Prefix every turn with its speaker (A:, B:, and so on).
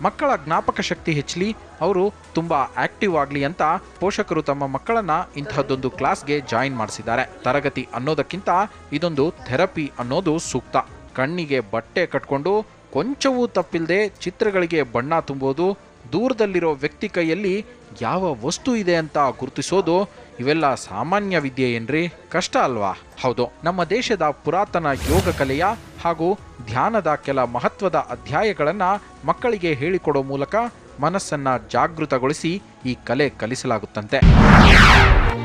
A: ಮಕ್ಕಳ ಜ್ಞಾಪಕ ಶಕ್ತಿ ಹೆಚ್ಚಲಿ ಅವರು ತುಂಬಾ ಆಕ್ಟಿವ್ ಆಗಲಿ ಅಂತ ಪೋಷಕರು ತಮ್ಮ ಮಕ್ಕಳನ್ನ ಇಂತಹದ್ದೊಂದು ಕ್ಲಾಸ್ಗೆ ಜಾಯಿನ್ ಮಾಡಿಸಿದ್ದಾರೆ ತರಗತಿ ಅನ್ನೋದಕ್ಕಿಂತ ಇದೊಂದು ಥೆರಪಿ ಅನ್ನೋದು ಸೂಕ್ತ ಕಣ್ಣಿಗೆ ಬಟ್ಟೆ ಕಟ್ಕೊಂಡು ಕೊಂಚವೂ ತಪ್ಪಿಲ್ಲದೆ ಚಿತ್ರಗಳಿಗೆ ಬಣ್ಣ ತುಂಬೋದು ದೂರದಲ್ಲಿರೋ ವ್ಯಕ್ತಿ ಕೈಯಲ್ಲಿ ಯಾವ ವಸ್ತು ಇದೆ ಅಂತ ಗುರುತಿಸೋದು ಇವೆಲ್ಲ ಸಾಮಾನ್ಯ ವಿದ್ಯೆ ಏನ್ರಿ ಕಷ್ಟ ಅಲ್ವಾ ಹೌದು ನಮ್ಮ ದೇಶದ ಪುರಾತನ ಯೋಗ ಕಲೆಯ ಹಾಗೂ ಧ್ಯಾನದ ಕೆಲ ಮಹತ್ವದ ಅಧ್ಯಾಯಗಳನ್ನ ಮಕ್ಕಳಿಗೆ ಹೇಳಿಕೊಡೋ ಮೂಲಕ ಮನಸ್ಸನ್ನ ಜಾಗೃತಗೊಳಿಸಿ ಈ ಕಲೆ ಕಲಿಸಲಾಗುತ್ತಂತೆ